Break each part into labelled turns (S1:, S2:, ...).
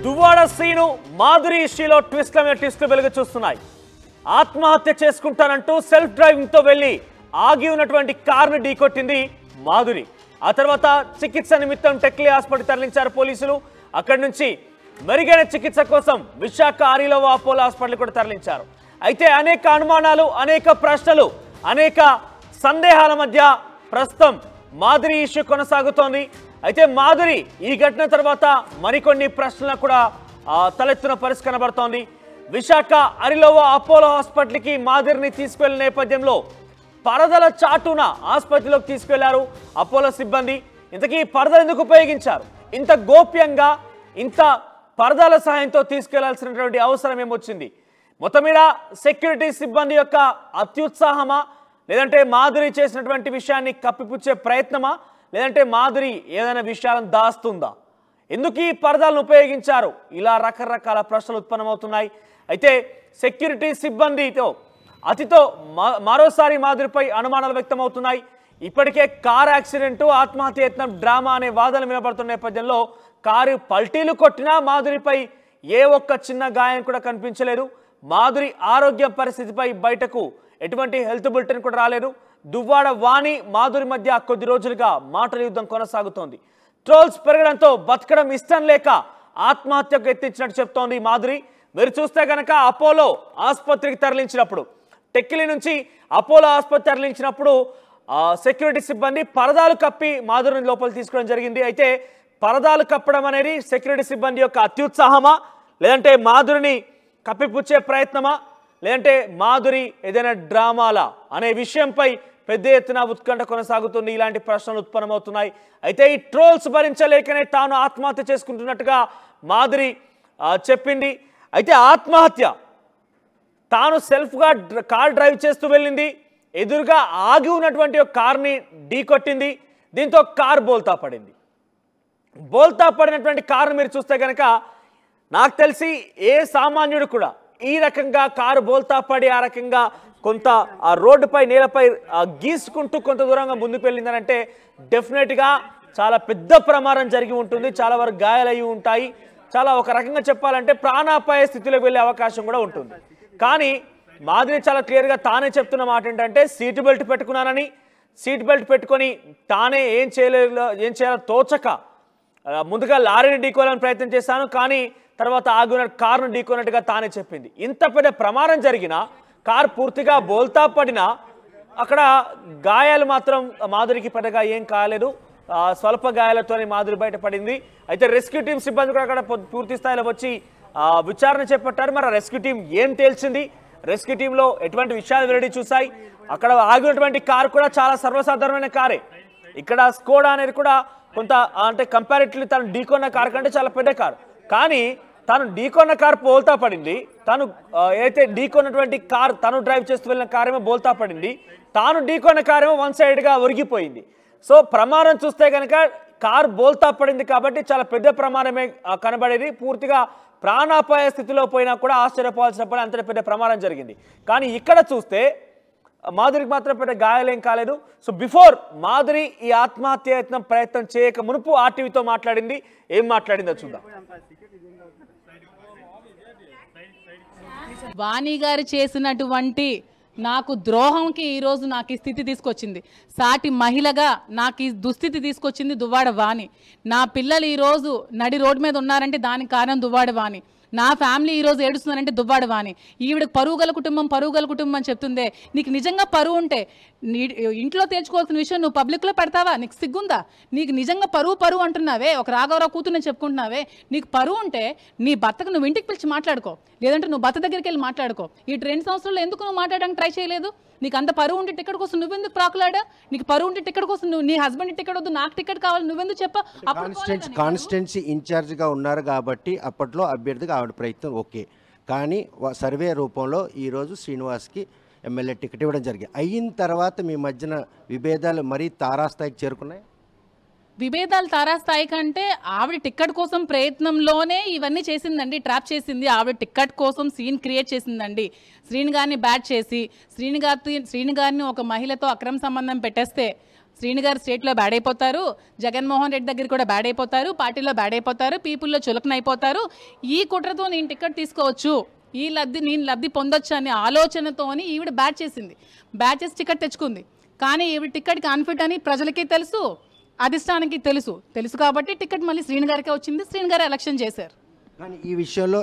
S1: Duvvada scene Madhuri ఇష్యూలో ట్విస్ట్ల మీద ట్విస్ట్లు వెలుగు చూస్తున్నాయి ఆత్మహత్య చేసుకుంటానంటూ సెల్ఫ్ డ్రైవింగ్ తో వెళ్లి ఆగి ఉన్నటువంటి కారును ఢీకొట్టింది మాధురి ఆ తర్వాత చికిత్స నిమిత్తం టెక్లీ హాస్పిటల్ తరలించారు పోలీసులు అక్కడి నుంచి మెరుగైన చికిత్స కోసం విశాఖ ఆరిలోవా అపోలో హాస్పిటల్ కూడా తరలించారు అయితే అనేక అనుమానాలు అనేక ప్రశ్నలు అనేక సందేహాల మధ్య ప్రస్తుతం మాధురి ఇష్యూ కొనసాగుతోంది అయితే మాధురి ఈ ఘటన తర్వాత మరికొన్ని ప్రశ్నలకు కూడా ఆ, తలెత్తున పరిస్థితి కనబడుతోంది విశాఖ అరిలోవా అపోలో హాస్పిటల్కి మాధురిని తీసుకెళ్లిన నేపథ్యంలో పరదల చాటున ఆసుపత్రిలోకి తీసుకెళ్లారు అపోలో సిబ్బంది ఇంతకీ పరదలు ఎందుకు ఉపయోగించారు ఇంత గోప్యంగా ఇంత పరదాల సహాయంతో తీసుకెళ్లాల్సినటువంటి అవసరం ఏమొచ్చింది మొత్తం మీద సెక్యూరిటీ సిబ్బంది యొక్క అత్యుత్సాహమా లేదంటే మాధురి చేసినటువంటి విషయాన్ని కప్పిపుచ్చే ప్రయత్నమా లేదంటే మాధురి ఏదైనా విషయాలను దాస్తుందా ఎందుకు ఈ పరదాలను ఉపయోగించారు ఇలా రకరకాల ప్రశ్నలు ఉత్పన్నమవుతున్నాయి అయితే సెక్యూరిటీ సిబ్బందితో అతితో మా- మరోసారి మాధురిపై అనుమానాలు వ్యక్తమవుతున్నాయి ఇప్పటికే కార్ యాక్సిడెంట్ ఆత్మహత్య యత్నం డ్రామా అనే వాదనలు వినబడుతున్న నేపథ్యంలో కారు పల్టీలు కొట్టినా మాధురిపై ఏ ఒక్క చిన్న గాయం కూడా కనిపించలేదు మాధురి ఆరోగ్య పరిస్థితిపై బయటకు ఎటువంటి హెల్త్ బులెటిన్ కూడా రాలేదు దువ్వాడ వాణి మాధురి మధ్య కొద్ది రోజులుగా మాటల యుద్ధం కొనసాగుతోంది ట్రోల్స్ పెరగడంతో బతకడం ఇష్టం లేక ఆత్మహత్యకు ఎత్తించినట్టు చెప్తోంది మాధురి మీరు చూస్తే గనక అపోలో ఆసుపత్రికి తరలించినప్పుడు టెక్కిలి నుంచి అపోలో ఆసుపత్రి తరలించినప్పుడు ఆ, సెక్యూరిటీ సిబ్బంది పరదాలు కప్పి మాధురిని లోపల తీసుకోవడం జరిగింది అయితే పరదాలు కప్పడం అనేది సెక్యూరిటీ సిబ్బంది యొక్క అత్యుత్సాహమా లేదంటే మాధురిని కప్పిపుచ్చే ప్రయత్నమా లేదంటే మాధురి ఏదైనా డ్రామాలా అనే విషయంపై పెద్ద ఎత్తున ఉత్కంఠ కొనసాగుతుంది ఇలాంటి ప్రశ్నలు ఉత్పన్నమవుతున్నాయి అయితే ఈ ట్రోల్స్ భరించలేకనే తాను ఆత్మహత్య చేసుకుంటున్నట్టుగా మాధురి ఆ, చెప్పింది అయితే ఆత్మహత్య తాను సెల్ఫ్గా డ్ర- కార్ డ్రైవ్ చేస్తూ వెళ్ళింది ఎదురుగా ఆగి ఉన్నటువంటి ఒక కార్ని ఢీకొట్టింది దీంతో కార్ బోల్తా పడింది బోల్తా పడినటువంటి కారు మీరు చూస్తే కనుక నాకు తెలిసి ఏ సామాన్యుడు కూడా ఈ రకంగా కారు బోల్తా పడి ఆ రకంగా కొంత ఆ రోడ్డుపై నేలపై ఆ, గీసుకుంటూ కొంత దూరంగా ముందుకు వెళ్ళిందనంటే డెఫినెట్గా చాలా పెద్ద ప్రమాదం జరిగి ఉంటుంది చాలా వరకు గాయాలయ్యి ఉంటాయి చాలా ఒక రకంగా చెప్పాలంటే ప్రాణాపాయ స్థితిలోకి వెళ్ళే అవకాశం కూడా ఉంటుంది కానీ మాదిరి చాలా క్లియర్గా తానే చెప్తున్న మాట ఏంటంటే సీట్ బెల్ట్ పెట్టుకున్నానని సీట్ బెల్ట్ పెట్టుకొని తానే ఏం చేయలేదు ఏం చేయాలో తోచక ఆ, ముందుగా లారీని ఢీకోవాలని ప్రయత్నం చేశాను కానీ తర్వాత ఆగిన కారును ఢీకొన్నట్టుగా తానే చెప్పింది ఇంత పెద్ద ప్రమాదం జరిగినా కారు పూర్తిగా బోల్తా పడినా అక్కడ గాయాలు మాత్రం మాధురికి పెద్దగా ఏం కాలేదు ఆ, స్వల్ప గాయాలతోనే మాధురి బయటపడింది అయితే రెస్క్యూ టీం సిబ్బంది కూడా అక్కడ పొ- పూర్తి స్థాయిలో వచ్చి ఆ, విచారణ చేపట్టారు మరి రెస్క్యూ టీం ఏం తేల్చింది రెస్క్యూ టీంలో ఎటువంటి విషయాలు వెల్లడి చూసాయి అక్కడ ఆగినటువంటి కారు కూడా చాలా సర్వసాధారణమైన కారే ఇక్కడ స్కోడా అనేది కూడా కొంత అంటే కంపారిటివ్లీ తను ఢీకొన్న కార్ కంటే చాలా పెద్ద కారు కానీ తను ఢీకొన్న కార్ బోల్తా పడింది తను ఆ, ఏదైతే ఢీకొన్నటువంటి కార్ తను డ్రైవ్ చేస్తూ వెళ్ళిన కార్ ఏమో బోల్తా పడింది తాను ఢీకొన్న కార్ ఏమో వన్ సైడ్గా ఒరిగిపోయింది సో ప్రమాదం చూస్తే కనుక కార్ బోల్తా పడింది కాబట్టి చాలా పెద్ద ప్రమాదమే ఆ, కనబడేది పూర్తిగా ప్రాణాపాయ స్థితిలో పోయినా కూడా ఆశ్చర్యపోవాల్సిన పని అంతటి పెద్ద ప్రమాదం జరిగింది కానీ ఇక్కడ చూస్తే మాధురికి మాత్రం పెద్ద గాయాలేం కాలేదు సో బిఫోర్ మాధురి ఈ ఆత్మహత్య యత్నం ప్రయత్నం చేయక మునుపు ఆర్టీవీతో మాట్లాడింది ఏం మాట్లాడిందో చూద్దాం
S2: వాణి గారు చేసినటువంటి నాకు ద్రోహంకి ఈరోజు నాకు ఈ స్థితి తీసుకొచ్చింది సాటి మహిళగా నాకు ఈ దుస్థితి తీసుకొచ్చింది దువ్వాడ వాణి నా పిల్లలు ఈరోజు నడి రోడ్డు మీద ఉన్నారంటే దానికి కారణం దువ్వాడ వాణి నా ఫ్యామిలీ ఈరోజు ఏడుస్తున్నారంటే దువ్వాడ వాణి ఈవిడ పరువు గల కుటుంబం పరువు గల కుటుంబం అని చెప్తుందే నీకు నిజంగా పరువు ఉంటే నీ ఇంట్లో తేల్చుకోవాల్సిన విషయం నువ్వు పబ్లిక్లో పెడతావా నీకు సిగ్గుందా నీకు నిజంగా పరువు పరువు అంటున్నావే ఒక రాఘవరావు కూతుర్ని చెప్పుకుంటున్నావే నీకు పరువు ఉంటే నీ భర్తకు నువ్వు ఇంటికి పిలిచి మాట్లాడుకో లేదంటే నువ్వు భర్త దగ్గరికి వెళ్ళి మాట్లాడుకో ఈ రెండు సంవత్సరాల్లో ఎందుకు నువ్వు మాట్లాడడానికి ట్రై చేయలేదు నీకు అంత పరువు ఉంటే టికెట్ కోసం నువ్వెందుకు ప్రాకులాడా నీకు పరువు ఉంటే టికెట్ కోసం నువ్వు నీ హస్బెండ్ టికెట్ వద్దు నాకు టికెట్ కావాలి నువ్వెందుకు చెప్పా అప్పుడు
S3: కాన్స్టిట్యున్సీ కాన్స్టిట్యున్సీ ఇన్ఛార్జ్గా ఉన్నారు కాబట్టి అప్పట్లో అభ్యర్థిగా ఆవిడ ప్రయత్నం ఓకే కానీ వ- సర్వే రూపంలో ఈరోజు శ్రీనివాస్కి ఎమ్మెల్యే టికెట్ ఇవ్వడం జరిగింది అయిన తర్వాత మీ మధ్యన విభేదాలు మరీ తారాస్థాయికి చేరుకున్నాయి
S2: విభేదాలు తారాస్థాయి కంటే ఆవిడ టికెట్ కోసం ప్రయత్నంలోనే ఇవన్నీ చేసిందండి ట్రాప్ చేసింది ఆవిడ టికెట్ కోసం సీన్ క్రియేట్ చేసిందండి శ్రీని గారిని బ్యాట్ చేసి శ్రీని గారి శ్రీని గారిని ఒక మహిళతో అక్రమ సంబంధం పెట్టేస్తే శ్రీని గారు స్టేట్లో బ్యాడ్ అయిపోతారు జగన్మోహన్ రెడ్డి దగ్గర కూడా బ్యాడ్ అయిపోతారు పార్టీలో బ్యాడ్ అయిపోతారు పీపుల్లో చులకన అయిపోతారు ఈ కుట్రతో నేను టికెట్ తీసుకోవచ్చు ఈ లబ్ధి నేను లబ్ధి పొందొచ్చు అనే ఆలోచనతోని ఈవిడ బ్యాట్ చేసింది బ్యాట్ చేసి టికెట్ తెచ్చుకుంది కానీ ఈవిడ టికెట్ కాన్ఫిట్ అని ప్రజలకి తెలుసు అధిష్టానికి తెలుసు తెలుసు కాబట్టి టికెట్ మళ్ళీ శ్రీని గారికే వచ్చింది శ్రీని గారు ఎలక్షన్ చేశారు
S3: కానీ ఈ విషయంలో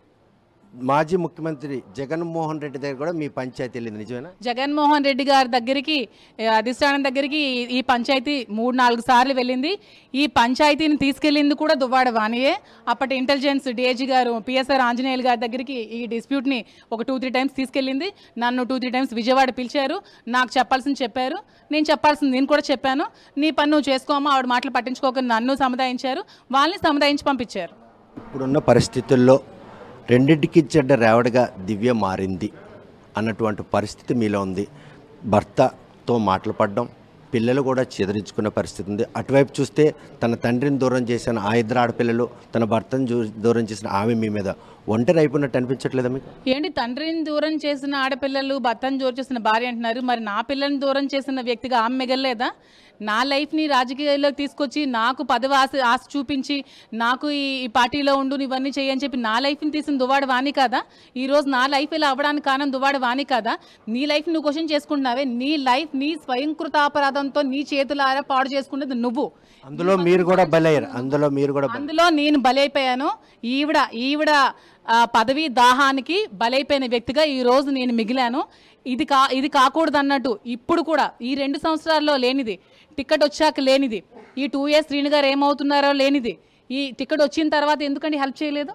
S3: మాజీ ముఖ్యమంత్రి జగన్మోహన్ రెడ్డి దగ్గర కూడా మీ పంచాయతీ వెళ్ళింది నిజమేనా
S2: జగన్మోహన్ రెడ్డి గారి దగ్గరికి ఏ, అధిష్టానం దగ్గరికి ఈ- ఈ పంచాయతీ మూడు నాలుగు సార్లు వెళ్ళింది ఈ పంచాయతీని తీసుకెళ్ళింది కూడా దువ్వాడ వాణియే అప్పటి ఇంటెలిజెన్స్ డిఐజీ గారు పిఎస్ఆర్ ఆంజనేయులు గారి దగ్గరికి ఈ డిస్ప్యూట్ని ఒక టూ త్రీ టైమ్స్ తీసుకెళ్ళింది నన్ను టూ త్రీ టైమ్స్ విజయవాడ పిలిచారు నాకు చెప్పాల్సింది చెప్పారు నేను చెప్పాల్సింది నేను కూడా చెప్పాను నీ పని నువ్వు చేసుకోమా ఆవిడ మాటలు పట్టించుకోక నన్ను సముదాయించారు వాళ్ళని సముదాయించి పంపించారు
S3: ఇప్పుడున్న పరిస్థితుల్లో రెండింటికి చెడ్డ రేవడిగా దివ్య మారింది అన్నటువంటి పరిస్థితి మీలో ఉంది భర్తతో మాటలు పడడం పిల్లలు కూడా చెదిరించుకునే పరిస్థితి ఉంది అటువైపు చూస్తే తన తండ్రిని దూరం చేసిన ఆ ఇద్దరు ఆడపిల్లలు తన భర్తను చూ- దూరం చేసిన ఆమె మీ మీద ఒంటరి అయిపోయినట్టు అనిపించట్లేదా మీకు
S2: ఏంటి తండ్రిని దూరం చేసిన ఆడపిల్లలు భర్తను దూరం చేసిన భార్య అంటున్నారు మరి నా పిల్లల్ని దూరం చేసిన వ్యక్తిగా ఆమె మిగలలేదా నా లైఫ్ని రాజకీయాల్లోకి తీసుకొచ్చి నాకు పదవి ఆశ ఆశ చూపించి నాకు ఈ ఈ పార్టీలో ఉండు నువ్వు ఇవన్నీ చేయని చెప్పి నా లైఫ్ని తీసిన దువాడ వాణి కాదా ఈ రోజు నా లైఫ్ ఇలా అవ్వడానికి కారణం దువాడ వాణి కాదా నీ లైఫ్ నువ్వు క్వశ్చన్ చేసుకుంటున్నావే నీ లైఫ్ నీ స్వయంకృతాపరాధంతో నీ చేతులారా పాడు చేసుకున్నది నువ్వు
S3: అందులో మీరు కూడా బలయ్యారు అందులో మీరు కూడా బలయ్యారు.
S2: అందులో నేను బలైపోయాను ఈవిడ ఈవిడ ఆ, పదవి దాహానికి బలైపోయిన వ్యక్తిగా ఈ రోజు నేను మిగిలాను ఇది కా ఇది కాకూడదు అన్నట్టు ఇప్పుడు కూడా ఈ రెండు సంవత్సరాల్లో లేనిది టికెట్ వచ్చాక లేనిది ఈ టూ ఇయర్స్ శ్రీని గారు ఏమవుతున్నారో లేనిది ఈ టికెట్ వచ్చిన తర్వాత ఎందుకండి హెల్ప్ చేయలేదు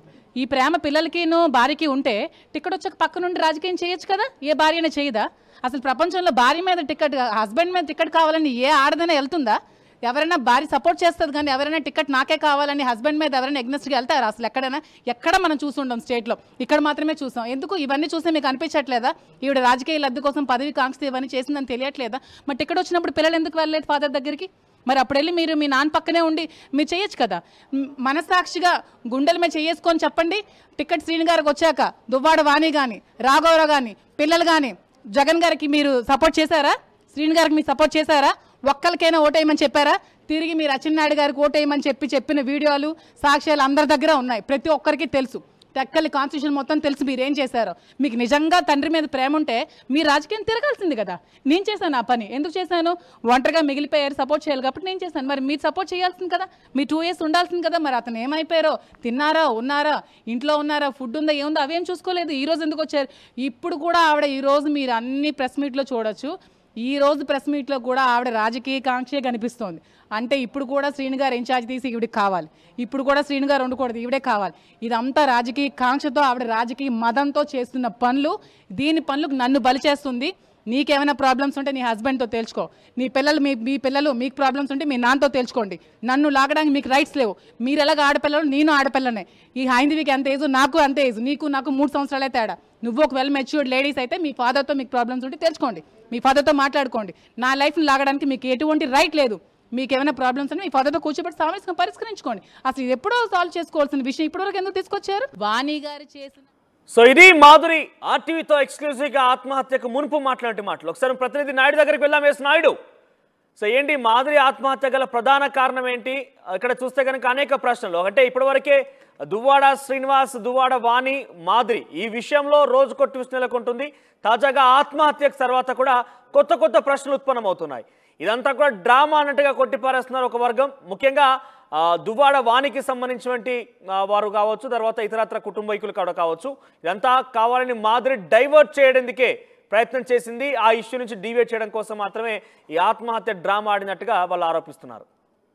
S2: ఈ ప్రేమ పిల్లలకిను భార్యకి ఉంటే టికెట్ వచ్చాక పక్క నుండి రాజకీయం చేయొచ్చు కదా ఏ భార్యనే చేయదా అసలు ప్రపంచంలో భార్య మీద టికెట్ హస్బెండ్ మీద టికెట్ కావాలని ఏ ఆడదైనా వెళ్తుందా ఎవరైనా భార్య సపోర్ట్ చేస్తుంది కానీ ఎవరైనా టికెట్ నాకే కావాలని హస్బెండ్ మీద ఎవరైనా ఎగ్నెస్ట్గా వెళ్తారా అసలు ఎక్కడైనా ఎక్కడ మనం చూసుండం స్టేట్లో ఇక్కడ మాత్రమే చూసాం ఎందుకు ఇవన్నీ చూస్తే మీకు అనిపించట్లేదా ఈవిడ రాజకీయ లబ్ధి కోసం పదవి కాంక్ష ఇవన్నీ చేసిందని తెలియట్లేదా మరి టికెట్ వచ్చినప్పుడు పిల్లలు ఎందుకు వెళ్ళలేదు ఫాదర్ దగ్గరికి మరి అప్పుడు వెళ్ళి మీరు మీ నాన్న పక్కనే ఉండి మీరు చేయొచ్చు కదా మ్, మనస్సాక్షిగా గుండెల మీద చేసుకొని చెప్పండి టికెట్ శ్రీని గారికి వచ్చాక దువ్వాడ వాణి కానీ రాఘవరావు కానీ పిల్లలు కానీ జగన్ గారికి మీరు సపోర్ట్ చేశారా శ్రీని గారికి మీరు సపోర్ట్ చేశారా ఒక్కరికైనా ఓటేయమని చెప్పారా తిరిగి మీరు అచ్చెన్నాయుడు గారికి ఓటేయమని చెప్పి చెప్పిన వీడియోలు సాక్ష్యాలు అందరి దగ్గర ఉన్నాయి ప్రతి ఒక్కరికి తెలుసు టెక్కలి కాన్స్టిట్యూషన్ మొత్తం తెలిసి మీరు ఏం చేశారో మీకు నిజంగా తండ్రి మీద ప్రేమ ఉంటే మీ రాజకీయం తిరగాల్సింది కదా నేను చేశాను ఆ పని ఎందుకు చేశాను ఒంటరిగా మిగిలిపోయారు సపోర్ట్ చేయాలి కాబట్టి నేను చేశాను మరి మీరు సపోర్ట్ చేయాల్సింది కదా మీ టూ ఇయర్స్ ఉండాల్సింది కదా మరి అతను ఏమైపోయారో తిన్నారా ఉన్నారా ఇంట్లో ఉన్నారా ఫుడ్ ఉందా ఏముందో అవేం చూసుకోలేదు ఈ రోజు ఎందుకు వచ్చారు ఇప్పుడు కూడా ఆవిడ ఈ రోజు మీరు అన్ని ప్రెస్ మీట్లో చూడొచ్చు ఈ రోజు ప్రెస్ మీట్లో కూడా ఆవిడ రాజకీయ కాంక్షే కనిపిస్తోంది అంటే ఇప్పుడు కూడా శ్రీని గారు ఇన్ఛార్జ్ తీసి ఈవిడికి కావాలి ఇప్పుడు కూడా శ్రీని గారు ఉండకూడదు ఈవిడే కావాలి ఇదంతా రాజకీయ కాంక్షతో ఆవిడ రాజకీయ మదంతో చేస్తున్న పనులు దీని పనులకు నన్ను బలి చేస్తుంది నీకేమైనా ప్రాబ్లమ్స్ ఉంటే నీ హస్బెండ్తో తేల్చుకో నీ పిల్లలు మీ మీ పిల్లలు మీకు ప్రాబ్లమ్స్ ఉంటే మీ నాన్నతో తేల్చుకోండి నన్ను లాగడానికి మీకు రైట్స్ లేవు మీరు ఎలాగ ఆడపిల్లలు నేను ఆడపిల్లనే ఈ హైందవికి ఎంత ఏజ్ నాకు అంతే ఏజ్ నీకు నాకు మూడు సంవత్సరాలే తేడా నువ్వు ఒక వెల్ మెచ్యూర్డ్ లేడీస్ అయితే మీ ఫాదర్తో మీకు ప్రాబ్లమ్స్ ఉంటే తెలుసుకోండి మీ ఫాదర్తో మాట్లాడుకోండి నా లైఫ్ని లాగడానికి మీకు ఎటువంటి రైట్ లేదు మీకు ఏమైనా ప్రాబ్లమ్స్ ఉంటే మీ ఫాదర్తో కూర్చోబెట్టి సామరస్యంగా పరిష్కరించుకోండి అసలు ఇది ఎప్పుడో సాల్వ్ చేసుకోవాల్సిన విషయం ఇప్పటివరకు ఎందుకు తీసుకొచ్చారు వాణి గారు చేసిన
S1: సో ఇది మాధురి ఆర్టీవీతో ఎక్స్క్లూజివ్గా ఆత్మహత్యకు మునుపు మాట్లాడే మాటలు ఒకసారి ప్రతినిధి నాయుడు దగ్గరికి వెళ్దాం వేసి నాయుడు సో ఏంటి మాధురి ఆత్మహత్య గల ప్రధాన కారణం ఏంటి ఇక్కడ చూస్తే కనుక అనేక ప్రశ్నలు అంటే ఇప్పటివరకే దువ్వాడ శ్రీనివాస్ దువ్వాడ వాణి మాధురి ఈ విషయంలో రోజుకో ట్విస్ట్ నెలకొంటుంది తాజాగా ఆత్మహత్యకు తర్వాత కూడా కొత్త కొత్త ప్రశ్నలు ఉత్పన్నమవుతున్నాయి ఇదంతా కూడా డ్రామా అన్నట్టుగా కొట్టిపారేస్తున్నారు ఒక వర్గం ముఖ్యంగా ఆ, దువ్వాడ వానికి సంబంధించినటువంటి ఆ, వారు కావచ్చు తర్వాత ఇతరత్ర కుటుంబీకులు కూడా కావచ్చు ఇదంతా కావాలని మాదిరి డైవర్ట్ చేయడానికే ప్రయత్నం చేసింది ఆ ఇష్యూ నుంచి డీవేట్ చేయడం కోసం మాత్రమే ఈ ఆత్మహత్య డ్రామా ఆడినట్టుగా వాళ్ళు ఆరోపిస్తున్నారు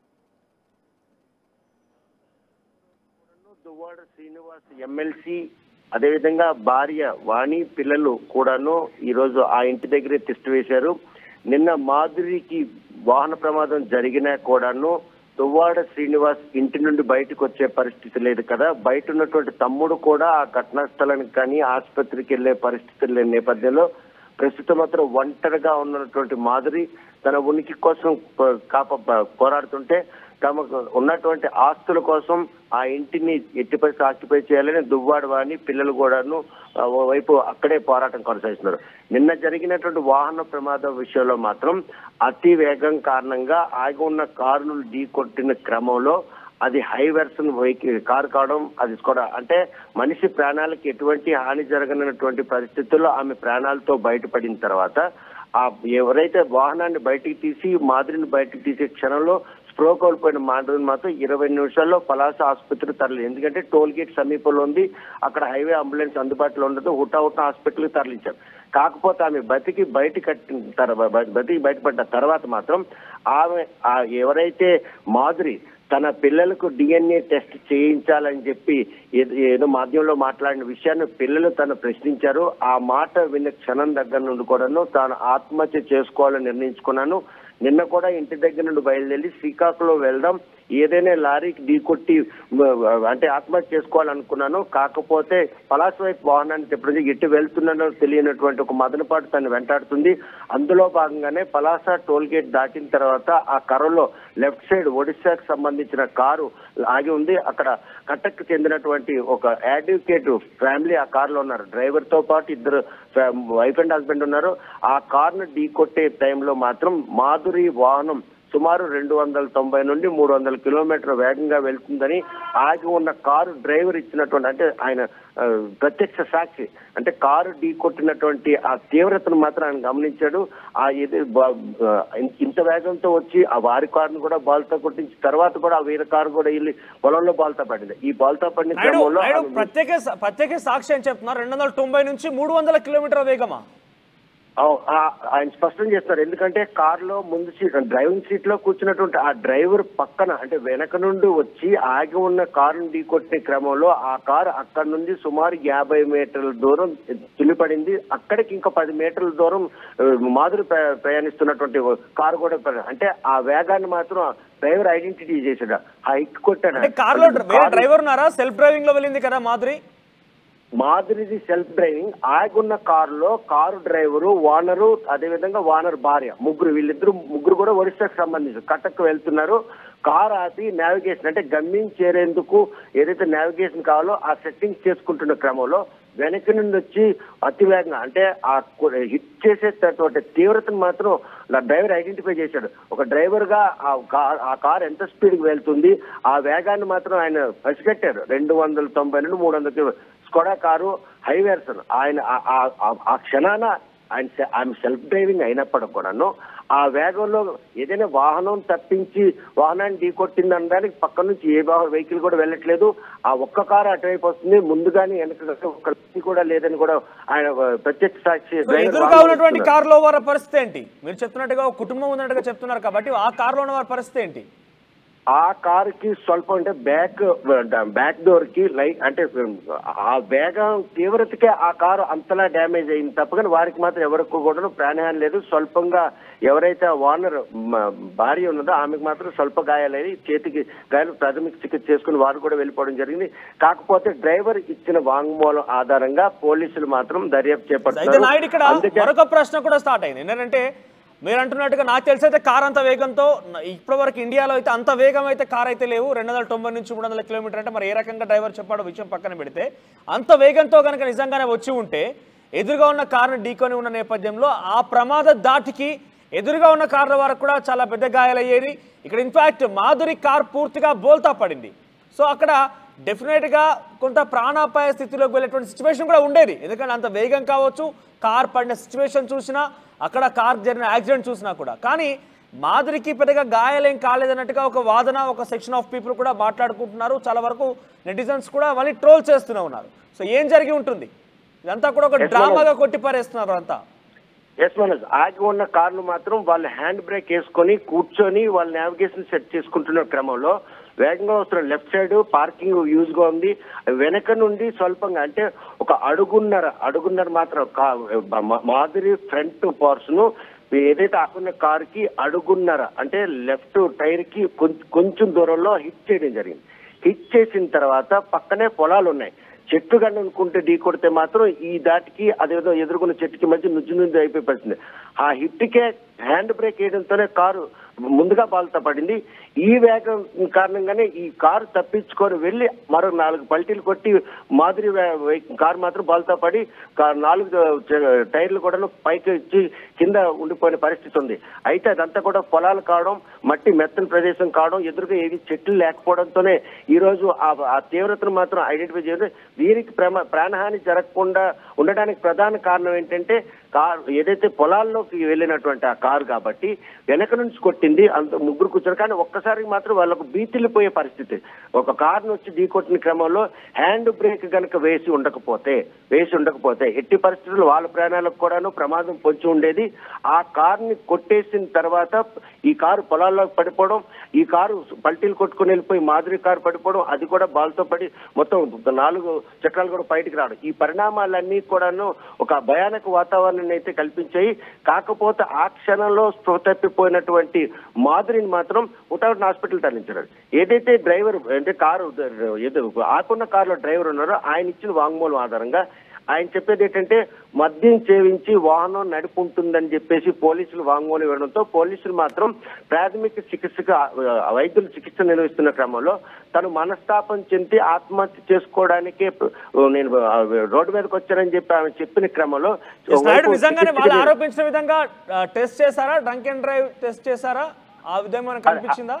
S4: దువ్వాడ శ్రీనివాస్ ఎమ్మెల్సీ అదేవిధంగా భార్య వాణి పిల్లలు కూడాను ఈరోజు ఆ ఇంటి దగ్గరే తిష్ట వేశారు నిన్న మాధురికి వాహన ప్రమాదం జరిగినా కూడాను దువ్వాడ శ్రీనివాస్ ఇంటి నుండి బయటకు వచ్చే పరిస్థితి లేదు కదా బయట ఉన్నటువంటి తమ్ముడు కూడా ఆ ఘటనా స్థలానికి కానీ ఆసుపత్రికి వెళ్లే పరిస్థితులు లేని నేపథ్యంలో ప్రస్తుతం మాత్రం ఒంటరిగా ఉన్నటువంటి మాధురి తన ఉనికి కోసం ప- కాప ప- పోరాడుతుంటే తమకు ఉన్నటువంటి ఆస్తుల కోసం ఆ ఇంటిని ఎట్టి పరిస్థితి ఆక్యుపై చేయాలని దువ్వాడు వాని పిల్లలు కూడాను ఆ, ఓవైపు అక్కడే పోరాటం కొనసాగిస్తున్నారు నిన్న జరిగినటువంటి వాహన ప్రమాదం విషయంలో మాత్రం అతి వేగం కారణంగా ఆగి ఉన్న కారును ఢీ కొట్టిన క్రమంలో అది హై వెర్షన్ వెహికల్ కారు కావడం అది కూడా అంటే మనిషి ప్రాణాలకి ఎటువంటి హాని జరగనటువంటి పరిస్థితుల్లో ఆమె ప్రాణాలతో బయటపడిన తర్వాత ఆ ఎవరైతే వాహనాన్ని బయటికి తీసి మాదిరిని బయటికి తీసే క్షణంలో స్ప్రో కోల్పోయిన మాదిరిని మాత్రం ఇరవై నిమిషాల్లో పలాస ఆసుపత్రి తరలి ఎందుకంటే టోల్ గేట్ సమీపంలో ఉంది అక్కడ హైవే అంబులెన్స్ అందుబాటులో ఉండదు హుటా హుటా హాస్పిటల్కి తరలించారు కాకపోతే ఆమె బతికి బయట కట్టిన తర్వాత బతికి బయటపడ్డ తర్వాత మాత్రం ఆమె ఆ ఎవరైతే మాధురి తన పిల్లలకు డిఎన్ఏ టెస్ట్ చేయించాలని చెప్పి ఏదో- ఏదో మాధ్యమంలో మాట్లాడిన విషయాన్ని పిల్లలు తను ప్రశ్నించారు ఆ మాట విన్న క్షణం దగ్గర నుండి కూడాను తాను ఆత్మహత్య చేసుకోవాలని నిర్ణయించుకున్నాను నిన్న కూడా ఇంటి దగ్గర నుండి బయలుదేరి శ్రీకాకుళం వెళ్దాం ఏదైనా లారీకి ఢీకొట్టి మ, అంటే ఆత్మహత్య చేసుకోవాలనుకున్నాను కాకపోతే పలాస వైపు వాహనాన్ని తిప్పడం ఎటు వెళ్తున్నానో తెలియనటువంటి ఒక మదనపాటు తను వెంటాడుతుంది అందులో భాగంగానే పలాస టోల్ గేట్ దాటిన తర్వాత ఆ కరలో లెఫ్ట్ సైడ్ ఒడిశాకు సంబంధించిన కారు ఆగి ఉంది అక్కడ కటక్ చెందినటువంటి ఒక అడ్వకేట్ ఫ్యామిలీ ఆ కారులో ఉన్నారు డ్రైవర్ తో పాటు ఇద్దరు వైఫ్ అండ్ హస్బెండ్ ఉన్నారు ఆ కారును ఢీ కొట్టే టైంలో మాత్రం మాధురి వాహనం సుమారు రెండు వందల తొంభై నుండి మూడు వందల కిలోమీటర్ వేగంగా వెళ్తుందని ఆగి ఉన్న కారు డ్రైవర్ ఇచ్చినటువంటి అంటే ఆయన ఆ, ప్రత్యక్ష సాక్షి అంటే కారు ఢీ కొట్టినటువంటి ఆ తీవ్రతను మాత్రం ఆయన గమనించాడు ఆ ఇది బా- ఆ, ఇంత వేగంతో వచ్చి ఆ వారి కారును కూడా బాల్తో కొట్టించి తర్వాత కూడా ఆ వీరి కారు కూడా వెళ్ళి పొలంలో బాల్తో పడింది ఈ బాల్తో పడిన
S1: నాయుడు
S4: క్రమంలో
S1: నాయుడు
S4: ఆమె-
S1: ప్రత్యేక ప్రత్యేక సాక్షి అని చెప్తున్నారు రెండు వందల తొంభై నుంచి మూడు వందల కిలోమీటర్ వేగమా
S4: అవు- ఆ- ఆయన స్పష్టం చేస్తారు ఎందుకంటే కార్ లో ముందు సీట్ డ్రైవింగ్ సీట్ లో కూర్చున్నటువంటి ఆ డ్రైవర్ పక్కన అంటే వెనక నుండి వచ్చి ఆగి ఉన్న కారును ఢీకొట్టే క్రమంలో ఆ కారు అక్కడ నుండి సుమారు యాభై మీటర్ల దూరం తుల్లిపడింది అక్కడికి ఇంకా పది మీటర్ల దూరం ఆ, మాదిరి ప్ర- ప్రయాణిస్తున్నటువంటి కారు కూడా పడి- అంటే ఆ వేగాన్ని మాత్రం డ్రైవర్ ఐడెంటిటీ చేశాడు ఆ ఎక్కి కొట్టాడు
S1: అంటే కార్లో డ్ర- వేరే
S4: కారు-
S1: డ్రైవర్ ఉన్నారా సెల్ఫ్ డ్రైవింగ్ లో వెళ్ళింది కదా మాధురి
S4: మాధురిది సెల్ఫ్ డ్రైవింగ్ ఆగున్న కారులో కారు డ్రైవరు వానరు అదేవిధంగా వానర్ భార్య ముగ్గురు వీళ్ళిద్దరు ముగ్గురు కూడా ఒరిస్సాకు సంబంధించి కటక్ వెళ్తున్నారు కారు ఆపి నావిగేషన్ అంటే గమ్యం చేరేందుకు ఏదైతే నావిగేషన్ కావాలో ఆ సెట్టింగ్స్ చేసుకుంటున్న క్రమంలో వెనక నుండి వచ్చి అతి వేగంగా అంటే ఆ కు- హిట్ చేసేటటువంటి తీవ్రతను మాత్రం నా డ్రైవర్ ఐడెంటిఫై చేశాడు ఒక డ్రైవర్ గా ఆ కార్ ఆ కార్ ఎంత స్పీడ్ కి వెళ్తుంది ఆ వేగాన్ని మాత్రం ఆయన పసిగట్టారు రెండు వందల తొంభై నుండి మూడు వందల స్కోడా కారు హైవేర్స్ ఆయన ఆ- ఆ- ఆ- ఆ క్షణాన ఆయన సె- ఆయన సెల్ఫ్ డ్రైవింగ్ అయినప్పటికి కూడాను ఆ వేగంలో ఏదైనా వాహనం తప్పించి వాహనాన్ని ఢీకొట్టింది అనడానికి పక్క నుంచి ఏ వెహికల్ కూడా వెళ్ళట్లేదు ఆ ఒక్క కారు అటువైపు వస్తుంది ముందు కానీ వెనక గానీ ఒక్క వ్యక్తి కూడా లేదని కూడా ఆయన ఆ, ప్రత్యక్ష సాక్షి
S1: సో
S4: driver
S1: ఎదురుగా
S4: వాహనం
S1: ఉన్నటువంటి
S4: ఇస్తున్నారు.
S1: కారులో వారి పరిస్థితి ఏంటి మీరు చెప్తున్నట్టుగా ఒక కుటుంబం ఉన్నట్టుగా చెప్తున్నారు కాబట్టి ఆ కారులో ఉన్న వారి పరిస్థితి ఏంటి
S4: ఆ కార్ కి స్వల్పం అంటే బ్యాక్ బ్యాక్ డోర్ కి లైట్ అంటే ఆ వేగం తీవ్రతకే ఆ కారు అంతలా డ్యామేజ్ అయింది తప్పగాని వారికి మాత్రం ఎవరికి కూడా ప్రాణహాని లేదు స్వల్పంగా ఎవరైతే ఓనర్ భార్య ఉన్నదో ఆమెకు మాత్రం స్వల్ప గాయాలయ్యి చేతికి గాయాలు ప్రాథమిక చికిత్స చేసుకుని వారు కూడా వెళ్ళిపోవడం జరిగింది కాకపోతే డ్రైవర్ ఇచ్చిన వాంగ్మూలం ఆధారంగా పోలీసులు మాత్రం దర్యాప్తు
S1: అయితే నాయుడు ఇక్కడ
S4: చేపట్టారు అందుకే
S1: మరొక ప్రశ్న కూడా స్టార్ట్ అయింది ఏంటంటే మీరు అంటున్నట్టుగా నాకు తెలిసి అయితే కార్ అంత వేగంతో న- ఇప్పటి వరకు ఇండియాలో అయితే అంత వేగం అయితే కార్ అయితే లేవు రెండు వందల తొంభై నుంచి మూడు వందల కిలోమీటర్ అంటే మరి ఏ రకంగా డ్రైవర్ చెప్పాడో విషయం పక్కన పెడితే అంత వేగంతో కనుక నిజంగానే వచ్చి ఉంటే ఎదురుగా ఉన్న కారుని ఢీకొని ఉన్న నేపథ్యంలో ఆ ప్రమాద దాటికి ఎదురుగా ఉన్న కార్ల వరకు కూడా చాలా పెద్ద గాయాలయ్యేది ఇక్కడ ఇన్ఫాక్ట్ మాధురి కార్ పూర్తిగా బోల్తా పడింది సో అక్కడ డెఫినెట్గా కొంత ప్రాణాపాయ స్థితిలోకి వెళ్ళేటువంటి సిచ్యువేషన్ కూడా ఉండేది ఎందుకంటే అంత వేగం కావచ్చు కార్ పడిన సిచ్యువేషన్ చూసినా అక్కడ కార్ జరిగిన యాక్సిడెంట్ చూసినా కూడా కానీ మాదిరికి పెద్దగా గాయాలేం కాలేదన్నట్టుగా ఒక వాదన ఒక సెక్షన్ ఆఫ్ పీపుల్ కూడా మాట్లాడుకుంటున్నారు చాలా వరకు నెటిజన్స్ కూడా మళ్ళీ ట్రోల్ చేస్తూనే ఉన్నారు సో ఏం జరిగి ఉంటుంది ఇదంతా కూడా ఒక
S4: Yes,
S1: డ్రామాగా కొట్టిపారేస్తున్నారు అంతా
S4: ఎస్ మనోజ్ ఆగి ఉన్న కార్లు మాత్రం వాళ్ళు హ్యాండ్ బ్రేక్ వేసుకొని కూర్చొని వాళ్ళ నావిగేషన్ సెట్ చేసుకుంటున్న క్రమంలో వేగంగా వస్తున్న లెఫ్ట్ సైడ్ పార్కింగ్ యూజ్ గా ఉంది వెనక నుండి స్వల్పంగా అంటే ఒక అడుగున్నర అడుగున్నర మాత్రం కా- మా- మాదిరి ఫ్రంట్ పోర్షన్ ఏదైతే ఆకున్న కార్ కి అడుగున్నర అంటే లెఫ్ట్ టైర్ కి కొం- కొంచెం దూరంలో హిట్ చేయడం జరిగింది హిట్ చేసిన తర్వాత పక్కనే పొలాలు ఉన్నాయి చెట్టు గంట అనుకుంటే ఢీ కొడితే మాత్రం ఈ దాటికి అదేదో ఎదుర్కొన్న చెట్టుకి మధ్య నుజ్జు నుండి అయిపోయి పడుతుంది ఆ హిట్కే హ్యాండ్ బ్రేక్ వేయడంతోనే కారు ముందుగా బాల్తా పడింది ఈ వేగం కారణంగానే ఈ కారు తప్పించుకొని వెళ్ళి మరో నాలుగు పల్టీలు కొట్టి మాదిరి వే- వే- కారు మాత్రం బాల్తో పడి కా- నాలుగు చ- టైర్లు కూడా పైకి ఇచ్చి కింద ఉండిపోయిన పరిస్థితి ఉంది అయితే అదంతా కూడా పొలాలు కావడం మట్టి మెత్తని ప్రదేశం కావడం ఎదురుగా ఏవి చెట్లు లేకపోవడంతోనే ఈ రోజు ఆ ఆ తీవ్రతను మాత్రం ఐడెంటిఫై చేయడం దీనికి ప్రమ ప్రాణహాని జరగకుండా ఉండడానికి ప్రధాన కారణం ఏంటంటే కారు ఏదైతే పొలాల్లోకి వెళ్ళినటువంటి ఆ కారు కాబట్టి వెనక నుంచి కొట్టింది అంత ముగ్గురు కూర్చొని కానీ ఒక్కసారి మాత్రం వాళ్ళకు బీతిల్లిపోయే పరిస్థితి ఒక కారును వచ్చి ఢీకొట్టిన క్రమంలో హ్యాండ్ బ్రేక్ గనక వేసి ఉండకపోతే వేసి ఉండకపోతే ఎట్టి పరిస్థితుల్లో వాళ్ళ ప్రాణాలకు కూడాను ప్రమాదం పొంచి ఉండేది ఆ కారుని కొట్టేసిన తర్వాత ఈ కారు పొలాల్లోకి పడిపోవడం ఈ కారు పల్టీలు కొట్టుకుని వెళ్ళిపోయి మాదిరి కారు పడిపోవడం అది కూడా బాల్తో పడి మొత్తం నాలుగు చక్రాలు కూడా బయటికి రావడం ఈ పరిణామాలన్నీ కూడాను ఒక భయానక వాతావరణాన్ని అయితే కల్పించాయి కాకపోతే ఆ క్షణంలో స్పృహ తప్పిపోయినటువంటి మాధురిని మాత్రం ఉటావట్ హాస్పిటల్ తరలించారు ఏదైతే డ్రైవర్ అంటే కారు ఏదో ఆకున్న కారులో డ్రైవర్ ఉన్నారో ఆయన ఇచ్చిన వాంగ్మూలం ఆధారంగా ఆయన చెప్పేది ఏంటంటే మద్యం సేవించి వాహనం నడుపుంటుందని చెప్పేసి పోలీసులు వాంగ్మూలం ఇవ్వడంతో పోలీసులు మాత్రం ప్రాథమిక చికిత్సకు ఆ, వైద్యులు చికిత్స నిర్వహిస్తున్న క్రమంలో తను మనస్తాపం చెంది ఆత్మహత్య చేసుకోవడానికే ఆ, నేను ఆ, రోడ్డు మీదకి వచ్చానని చెప్పి ఆమె చెప్పిన క్రమంలో
S1: ఎస్ నాయుడు
S4: ఒకవైపు
S1: నిజంగానే
S4: చికిత్స
S1: వాళ్ళు
S4: చేయ-
S1: ఆరోపించిన విధంగా టెస్ట్ చేశారా డ్రంక్ అండ్ డ్రైవ్ టెస్ట్ చేశారా ఆ విధంగా మనకు కనిపించిందా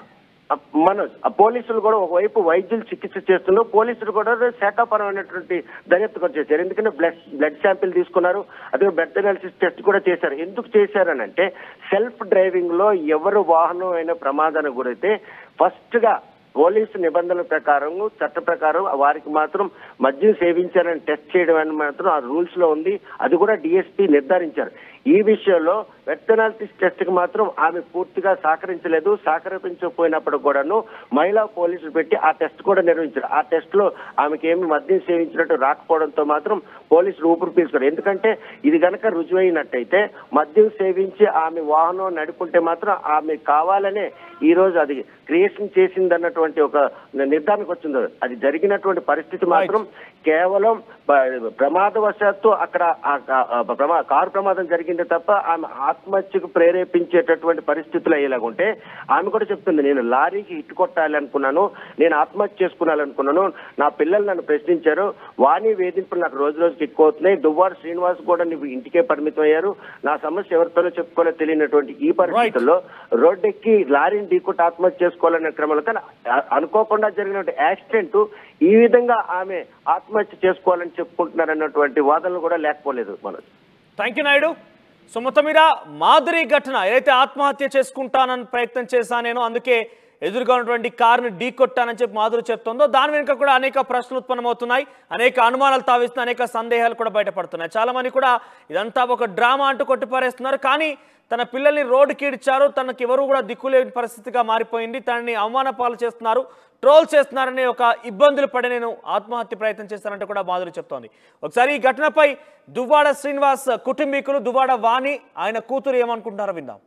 S4: మనోజ్ ఆ పోలీసులు కూడా ఒకవైపు వైద్యులు చికిత్స చేస్తున్నారు పోలీసులు కూడా శాఖాపరమైనటువంటి దర్యాప్తు కూడా చేశారు ఎందుకంటే బ్లడ్ బ్లడ్ శాంపిల్ తీసుకున్నారు అదే బ్లడ్ అనాలిసిస్ టెస్ట్ కూడా చేశారు ఎందుకు చేశారనంటే సెల్ఫ్ డ్రైవింగ్ లో ఎవరు వాహనం అయిన ప్రమాదానికి గురైతే ఫస్ట్ గా పోలీసు నిబంధనల ప్రకారం చట్ట ప్రకారం వారికి మాత్రం మద్యం సేవించారని టెస్ట్ చేయడం అని మాత్రం ఆ రూల్స్ లో ఉంది అది కూడా డిఎస్పీ నిర్ధారించారు ఈ విషయంలో వెటనాలిసిస్ టెస్ట్ కి మాత్రం ఆమె పూర్తిగా సహకరించలేదు సహకరించకపోయినప్పుడు కూడాను మహిళా పోలీసులు పెట్టి ఆ టెస్ట్ కూడా నిర్వహించారు ఆ టెస్ట్ లో ఆమెకి ఏమి మద్యం సేవించినట్టు రాకపోవడంతో మాత్రం పోలీసులు ఊపిరి పీల్చుకోరు ఎందుకంటే ఇది గనక రుజువైనట్టయితే మద్యం సేవించి ఆమె వాహనం నడుపుంటే మాత్రం ఆమె కావాలనే ఈ రోజు అది క్రియేషన్ చేసిందన్నటువంటి ఒక నిర్ధారణకు వచ్చింది అది జరిగినటువంటి పరిస్థితి మాత్రం కేవలం ప- ప్రమాదవశాత్తు అక్కడ ఆ- ఆ- ఆ ప్రమా- కారు ప్రమాదం జరిగింది తప్ప ఆమె ఆత్మహత్యకు ప్రేరేపించేటటువంటి పరిస్థితులు అయ్యేలాగుంటే ఆమె కూడా చెప్తుంది నేను లారీకి హిట్ కొట్టాలి అనుకున్నాను నేను ఆత్మహత్య చేసుకున్నాను నా పిల్లలు నన్ను ప్రశ్నించారు వాణి వేధింపులు నాకు రోజు రోజుకి ఎక్కువ అవుతున్నాయి దువ్వారు శ్రీనివాస్ కూడా నువ్వు ఇంటికే పరిమితం అయ్యారు నా సమస్య ఎవరితోనో చెప్పుకోలే తెలియనటువంటి ఈ పరిస్థితుల్లో రోడ్డెక్కి లారీని ఢీకొట్టి ఆత్మహత్య చేసుకోవాలనే క్రమంలో కానీ అ- అనుకోకుండా జరిగినటువంటి యాక్సిడెంట్ ఈ విధంగా ఆమె ఆత్మహత్య చేసుకోవాలని చెప్పుకుంటున్నారన్నటువంటి వాదనలు కూడా లేకపోలేదు Manoj
S1: thank you Naidu so మొత్తం మీద మాధురి ఘటన ఏదైతే ఆత్మహత్య చేసుకుంటానని ప్రయత్నం చేశా నేను అందుకే ఎదురుగా ఉన్నటువంటి కారుని ఢీ కొట్టానని చెప్పి మాధురి చెప్తుందో దాని వెనుక కూడా అనేక ప్రశ్నలు ఉత్పన్నమవుతున్నాయి అనేక అనుమానాలు తావిస్తున్నాయి అనేక సందేహాలు కూడా బయటపడుతున్నాయి చాలా మంది కూడా ఇదంతా ఒక డ్రామా అంటూ కొట్టిపారేస్తున్నారు కానీ తన పిల్లల్ని రోడ్డుకి ఇడ్చారు తనకి ఎవరు కూడా దిక్కులేని పరిస్థితిగా మారిపోయింది తనని అవమాన పాలు చేస్తున్నారు ట్రోల్ చేస్తున్నారనే ఒక ఇబ్బందులు పడి నేను ఆత్మహత్య ప్రయత్నం చేస్తానంటే కూడా మాధురి చెప్తోంది ఒకసారి ఈ ఘటనపై దువ్వాడ శ్రీనివాస్ కుటుంబీకులు దువ్వాడ వాణి ఆయన కూతురు ఏమనుకుంటున్నారో విందాం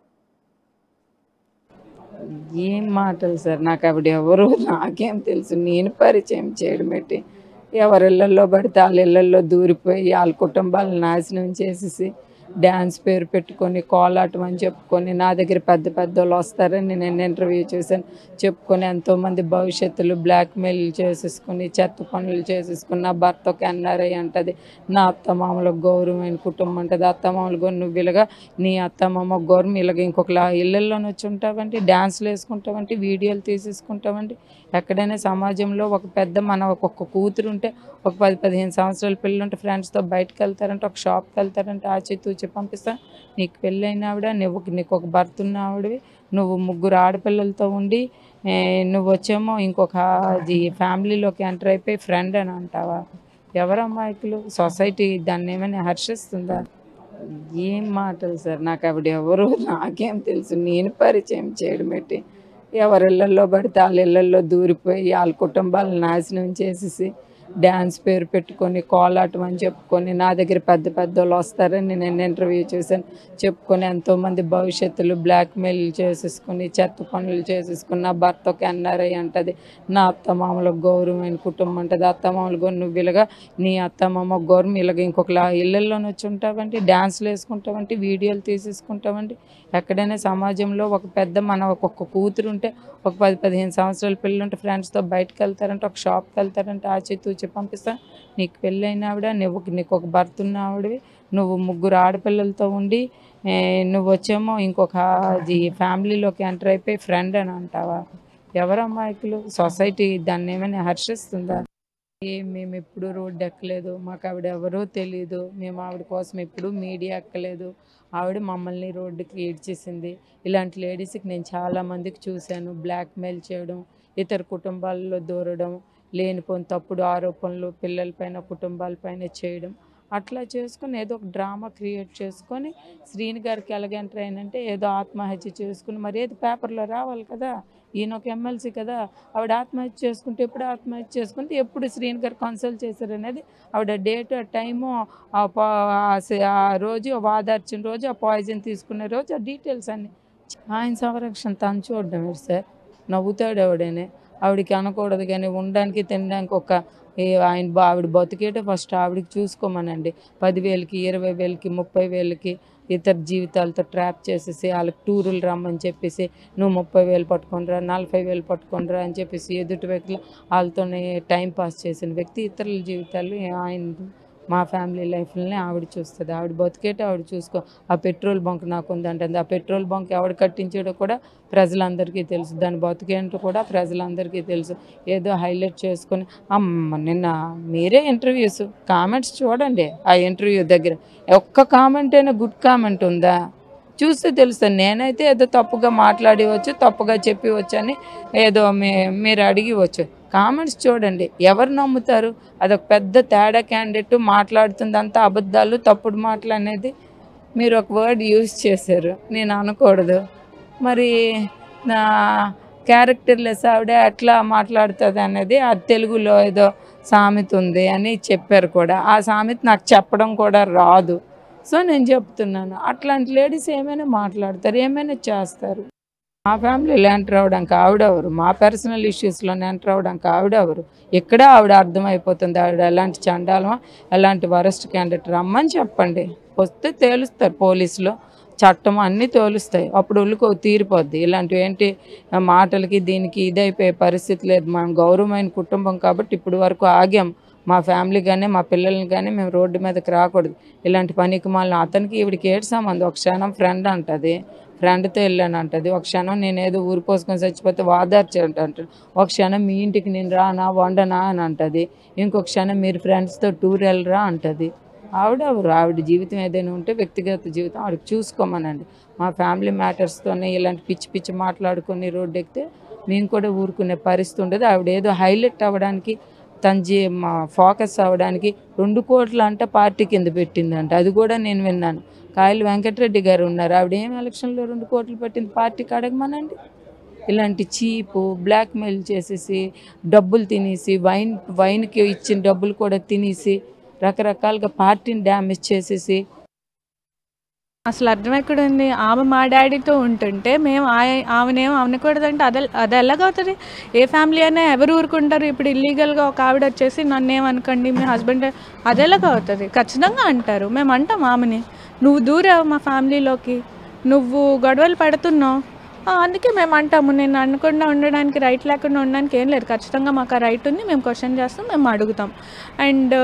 S5: ఏం మాటలు సార్ నాకు ఆవిడ ఎవరు నాకేం తెలుసు నేను పరిచయం చేయడం పెట్టి ఎవరిళ్ళల్లో పడితే వాళ్ళ ఇళ్ళల్లో దూరిపోయి వాళ్ళ కుటుంబాలను నాశనం చేసేసి డ్యాన్స్ పేరు పెట్టుకొని కోలాటం అని చెప్పుకొని నా దగ్గర పెద్ద పెద్ద వాళ్ళు వస్తారని నేను ఇంటర్వ్యూ చేశాను చెప్పుకొని ఎంతోమంది భవిష్యత్తులు బ్లాక్మెయిల్ చేసేసుకుని చెత్త పనులు చేసేసుకుని నా భర్త ఒక ఎన్ఆర్ఐ అంటది నా అత్తమామలకు గౌరవమైన కుటుంబం ఉంటుంది అత్తమామలు కూడా నువ్వు ఇలాగా నీ అత్తమామ గౌరవం ఇలాగ ఇంకొక ఇళ్ళల్లోనే వచ్చి ఉంటావంటే డ్యాన్స్లు వేసుకుంటావంటే వీడియోలు తీసేసుకుంటావంటే ఎక్కడైనా సమాజంలో ఒక పెద్ద మన ఒక్కొక్క కూతురు ఉంటే ఒక పది పదిహేను సంవత్సరాల పిల్లలు ఉంటే ఫ్రెండ్స్తో బయటకు వెళ్తారంటే ఒక షాప్కి వెళ్తారంటే ఆచి తూచి పంపిస్తా నీకు పెళ్ళైన ఆవిడ నువ్వు నీకు ఒక భర్త ఉన్న ఆవిడవి నువ్వు ముగ్గురు ఆడపిల్లలతో ఉండి ఏ, నువ్వు వచ్చేమో ఇంకొక అది ఫ్యామిలీలోకి ఎంటర్ అయిపోయి ఫ్రెండ్ అని అంటావా ఎవరు అమ్మాయికులు సొసైటీ దాన్ని ఏమైనా హర్షిస్తుందా ఏం మాటలు సార్ నాకు ఆవిడ ఎవరు నాకేం తెలుసు నేను పరిచయం చేయడం పెట్టి ఎవరిళ్ళల్లో పడితే వాళ్ళ ఇళ్ళల్లో దూరిపోయి వాళ్ళ కుటుంబాలను నాశనం చేసేసి డ్యాన్స్ పేరు పెట్టుకొని కోలాటం అని చెప్పుకొని నా దగ్గర పెద్ద పెద్ద వాళ్ళు వస్తారని నేను ఇంటర్వ్యూ చేశాను చెప్పుకొని ఎంతోమంది భవిష్యత్తులు బ్లాక్మెయిల్ చేసేసుకొని చెత్త పనులు చేసేసుకుని నా భర్త ఒక ఎన్ఆర్ఐ అంటది నా అత్తమామలకు గౌరవమైన కుటుంబం అంటది అత్తమామలు కూడా నువ్వు ఇలాగా నీ అత్తమామ గౌరవం ఇలాగ ఇంకొకలా ఇళ్ళల్లోనే వచ్చి ఉంటావంటే డ్యాన్స్లు వేసుకుంటావంటే వీడియోలు తీసేసుకుంటావంటే ఎక్కడైనా సమాజంలో ఒక పెద్ద మన ఒక్కొక్క కూతురు ఉంటే ఒక పది పదిహేను సంవత్సరాల పిల్లలు ఉంటే ఫ్రెండ్స్తో బయటకు వెళ్తారంటే ఒక షాప్కి వెళ్తారంటే ఆచి తూచి పంపిస్తా నీకు పెళ్ళైన ఆవిడ నువ్వు నీకు ఒక భర్త ఉన్న ఆవిడవి నువ్వు ముగ్గురు ఆడపిల్లలతో ఉండి ఏ, నువ్వు వచ్చేమో ఇంకొక అది ఫ్యామిలీలోకి ఎంటర్ అయిపోయి ఫ్రెండ్ అని అంటావా ఎవరు అమాయకులు సొసైటీ దాన్ని ఏమైనా హర్షిస్తుందా ఏ మేము ఎప్పుడు రోడ్డు ఎక్కలేదు మాకు ఆవిడ ఎవరో తెలియదు మేము ఆవిడ కోసం ఎప్పుడు మీడియా ఎక్కలేదు ఆవిడ మమ్మల్ని రోడ్డుకి ఈడ్చేసింది ఇలాంటి లేడీస్కి నేను చాలా మందికి చూశాను బ్లాక్మెయిల్ చేయడం ఇతర కుటుంబాల్లో దూరడం లేనిపోని తప్పుడు ఆరోపణలు పిల్లలపైన కుటుంబాలపైన చేయడం అట్లా చేసుకుని ఏదో ఒక డ్రామా క్రియేట్ చేసుకొని శ్రీని గారికి ఎలాగ ఎంటర్ అయినంటే ఏదో ఆత్మహత్య చేసుకుని మరి ఏది పేపర్లో రావాలి కదా ఈయన ఒక ఎమ్మెల్సీ కదా ఆవిడ ఆత్మహత్య చేసుకుంటే ఎప్పుడు ఆత్మహత్య చేసుకుంటే ఎప్పుడు శ్రీని గారు కన్సల్ట్ చేశారు అనేది ఆవిడ డేట్ ఆ టైము ఆ పా- ఆ స- ఆ రోజు వాదార్చిన రోజు ఆ పాయిజన్ తీసుకునే రోజు ఆ డీటెయిల్స్ అన్ని ఆయన సంరక్షణ తను చూడడం ఏంటి సార్ నవ్వుతాడు ఆవిడనే ఆవిడకి అనకూడదు కానీ ఉండడానికి తినడానికి ఒక ఏ ఆయన బా- ఆవిడ బతికేటే ఫస్ట్ ఆవిడకి చూసుకోమనండి పదివేలకి ఇరవై వేలకి ముప్పై వేలకి ఇతర జీవితాలతో ట్రాప్ చేసేసి వాళ్ళకి టూరులు రమ్మని చెప్పేసి నువ్వు ముప్పై వేలు పట్టుకొనిరా నలభై వేలు పట్టుకొనిరా అని చెప్పేసి ఎదుటి వ్యక్తులు వాళ్ళతోనే టైం పాస్ చేసిన వ్యక్తి ఇతరుల జీవితాలు ఆయన మా ఫ్యామిలీ లైఫ్ని ఆవిడ చూస్తుంది ఆవిడ బతికేట ఆవిడ చూసుకో ఆ పెట్రోల్ బంక్ నాకు ఉందంటుంది ఆ పెట్రోల్ బంక్ ఎవడు కట్టించాడో కూడా ప్రజలందరికీ తెలుసు దాని బతికేంటో కూడా ప్రజలందరికీ తెలుసు ఏదో హైలైట్ చేసుకొని అమ్మ నిన్న మీరే ఇంటర్వ్యూస్ కామెంట్స్ చూడండి ఆ ఇంటర్వ్యూ దగ్గర ఒక్క కామెంట్ అయినా గుడ్ కామెంట్ ఉందా చూస్తే తెలుస్తుంది నేనైతే ఏదో తప్పుగా మాట్లాడివచ్చు తప్పుగా చెప్పివచ్చు అని ఏదో మీ మీరు అడిగివచ్చు కామెంట్స్ చూడండి ఎవరు నమ్ముతారు అదొక పెద్ద తేడా క్యాండిడేట్ మాట్లాడుతుంది అంతా అబద్ధాలు తప్పుడు మాటలు అనేది మీరు ఒక వర్డ్ యూజ్ చేశారు నేను అనకూడదు మరి నా క్యారెక్టర్లెస్ ఆవిడ ఎట్లా మాట్లాడుతుంది అనేది ఆ తెలుగులో ఏదో సామెత ఉంది అని చెప్పారు కూడా ఆ సామెత నాకు చెప్పడం కూడా రాదు సో నేను చెప్తున్నాను అట్లాంటి లేడీస్ ఏమైనా మాట్లాడతారు ఏమైనా చేస్తారు మా ఫ్యామిలీలో ఎంటర్ అవడానికి ఆవిడెవరు మా పర్సనల్ ఇష్యూస్లో ఎంటర్ అవడానికి ఆవిడెవరు ఇక్కడ ఆవిడ అర్థమైపోతుంది ఆవిడ ఎలాంటి చండాలమా ఎలాంటి వరస్ట్ క్యాండిడేట్ రమ్మని చెప్పండి వస్తే తేలుస్తారు పోలీసులు చట్టం అన్నీ తోలుస్తాయి అప్పుడు ఉళ్ళుకో తీరిపోద్ది ఇలాంటివి ఏంటి ఆ మాటలకి దీనికి ఇదైపోయే పరిస్థితి లేదు మనం గౌరవమైన కుటుంబం కాబట్టి ఇప్పుడు వరకు ఆగాం మా ఫ్యామిలీ కానీ మా పిల్లల్ని కానీ మేము రోడ్డు మీదకి రాకూడదు ఇలాంటి పనికి మళ్ళీ అతనికి ఈవిడికి ఏడు సంబంధం ఒక క్షణం ఫ్రెండ్ అంటది ఫ్రెండ్తో వెళ్ళాను అంటది ఒక క్షణం నేను ఏదో ఊరు పోసుకొని చచ్చిపోతే వాదార్చి అంటాడు ఒక క్షణం మీ ఇంటికి నేను రానా వండనా అని అంటది ఇంకొక క్షణం మీరు ఫ్రెండ్స్తో టూర్ వెళ్ళరా అంటది ఆవిడ ఎవరు ఆవిడ జీవితం ఏదైనా ఉంటే వ్యక్తిగత జీవితం ఆవిడకి చూసుకోమనండి మా ఫ్యామిలీ మ్యాటర్స్తోనే ఇలాంటి పిచ్చి పిచ్చి మాట్లాడుకొని రోడ్డు ఎక్కితే మేము కూడా ఊరుకునే పరిస్థితి ఉండదు ఆవిడ ఏదో హైలైట్ అవ్వడానికి తన జీ మా ఫోకస్ అవ్వడానికి రెండు కోట్ల అంట పార్టీ కింద పెట్టిందంట అది కూడా నేను విన్నాను కాయలు వెంకటరెడ్డి గారు ఉన్నారు ఆవిడ ఏం ఎలక్షన్లో రెండు కోట్లు పెట్టింది పార్టీకి అడగమనండి ఇలాంటి చీపు బ్లాక్మెయిల్ చేసేసి డబ్బులు తినేసి వైన్ వైన్కి ఇచ్చిన డబ్బులు కూడా తినేసి రకరకాలుగా పార్టీని డ్యామేజ్ చేసేసి
S6: అసలు అర్థం ఎక్కడుంది ఆమె మా డాడీతో ఉంటుంటే మేము ఆయ- ఆమెనేం అనకూడదంటే అదే అది ఎలాగవుతుంది ఏ ఫ్యామిలీ అయినా ఎవరు ఊరుకుంటారు ఇప్పుడు ఇల్లీగల్గా ఒక ఆవిడ వచ్చేసి నన్ను ఏమనకండి మీ హస్బెండ్ అది ఎలాగవుతుంది ఖచ్చితంగా అంటారు మేము అంటాం ఆమెని నువ్వు దూరావు మా ఫ్యామిలీలోకి నువ్వు గొడవలు పెడుతున్నావు ఆ, అందుకే మేము అంటాము నేను అనకుండా ఉండడానికి రైట్ లేకుండా ఉండడానికి ఏం లేదు ఖచ్చితంగా మాకు ఆ రైట్ ఉంది మేము క్వశ్చన్ చేస్తాం మేము అడుగుతాం అండ్